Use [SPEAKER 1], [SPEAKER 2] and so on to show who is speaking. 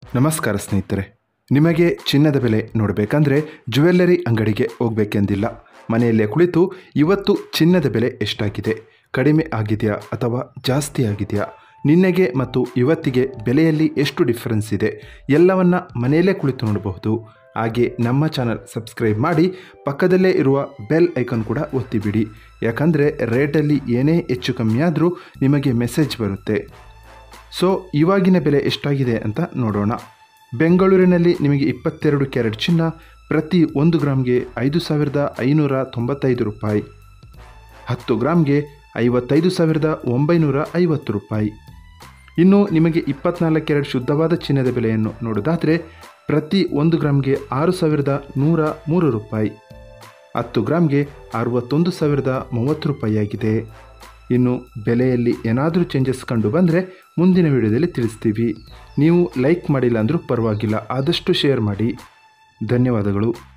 [SPEAKER 1] ನಮಸ್ಕಾರ ಸ್ನೇಹಿತರೆ ನಿಮಗೆ ಚಿನ್ನದ ಬೆಲೆ ನೋಡಬೇಕಂದ್ರೆ ಜ್ಯುವೆಲ್ಲರಿ ಅಂಗಡಿಗೆ ಹೋಗಬೇಕೆಂದಿಲ್ಲ ಮನೆಯಲ್ಲೇ ಕುಳಿತು ಇವತ್ತು ಚಿನ್ನದ ಬೆಲೆ ಎಷ್ಟಾಗಿದೆ ಕಡಿಮೆ ಆಗಿದೆಯಾ ಅಥವಾ ಜಾಸ್ತಿ ಆಗಿದೆಯಾ ನಿನ್ನೆಗೆ ಮತ್ತು ಇವತ್ತಿಗೆ ಬೆಲೆಯಲ್ಲಿ ಎಷ್ಟು ಡಿಫರೆನ್ಸ್ ಇದೆ ಎಲ್ಲವನ್ನ ಮನೆಯಲ್ಲೇ ಕುಳಿತು ನೋಡಬಹುದು ಹಾಗೆ ನಮ್ಮ ಚಾನಲ್ ಸಬ್ಸ್ಕ್ರೈಬ್ ಮಾಡಿ ಪಕ್ಕದಲ್ಲೇ ಇರುವ ಬೆಲ್ ಐಕಾನ್ ಕೂಡ ಒತ್ತಿಬಿಡಿ ಯಾಕಂದರೆ ರೇಟಲ್ಲಿ ಏನೇ ಹೆಚ್ಚು ಕಮ್ಮಿ ಆದರೂ ನಿಮಗೆ ಮೆಸೇಜ್ ಬರುತ್ತೆ ಸೊ ಇವಾಗಿನ ಬೆಲೆ ಎಷ್ಟಾಗಿದೆ ಅಂತ ನೋಡೋಣ ಬೆಂಗಳೂರಿನಲ್ಲಿ ನಿಮಗೆ ಇಪ್ಪತ್ತೆರಡು ಕ್ಯಾರೆಟ್ ಚಿನ್ನ ಪ್ರತಿ ಒಂದು ಗ್ರಾಮ್ಗೆ ಐದು ಸಾವಿರದ ಐನೂರ ತೊಂಬತ್ತೈದು ರೂಪಾಯಿ ಹತ್ತು ಗ್ರಾಮ್ಗೆ ಐವತ್ತೈದು ಸಾವಿರದ ಒಂಬೈನೂರ ಐವತ್ತು ರೂಪಾಯಿ ಇನ್ನು ನಿಮಗೆ ಇಪ್ಪತ್ನಾಲ್ಕು ಕ್ಯಾರೆಟ್ ಶುದ್ಧವಾದ ಚಿನ್ನದ ಬೆಲೆಯನ್ನು ನೋಡೋದಾದರೆ ಪ್ರತಿ ಒಂದು ಗ್ರಾಮ್ಗೆ ಆರು ಸಾವಿರದ ನೂರ ಮೂರು ರೂಪಾಯಿ ಹತ್ತು ಗ್ರಾಮ್ಗೆ ಅರವತ್ತೊಂದು ಸಾವಿರದ ಮೂವತ್ತು ರೂಪಾಯಿ ಆಗಿದೆ ಇನ್ನು ಬೆಲೆಯಲ್ಲಿ ಏನಾದರೂ ಚೇಂಜಸ್ ಕಂಡು ಬಂದರೆ ಮುಂದಿನ ವಿಡಿಯೋದಲ್ಲಿ ತಿಳಿಸ್ತೀವಿ ನೀವು ಲೈಕ್ ಮಾಡಿಲ್ಲ ಅಂದರೂ ಪರವಾಗಿಲ್ಲ ಆದಷ್ಟು ಶೇರ್ ಮಾಡಿ ಧನ್ಯವಾದಗಳು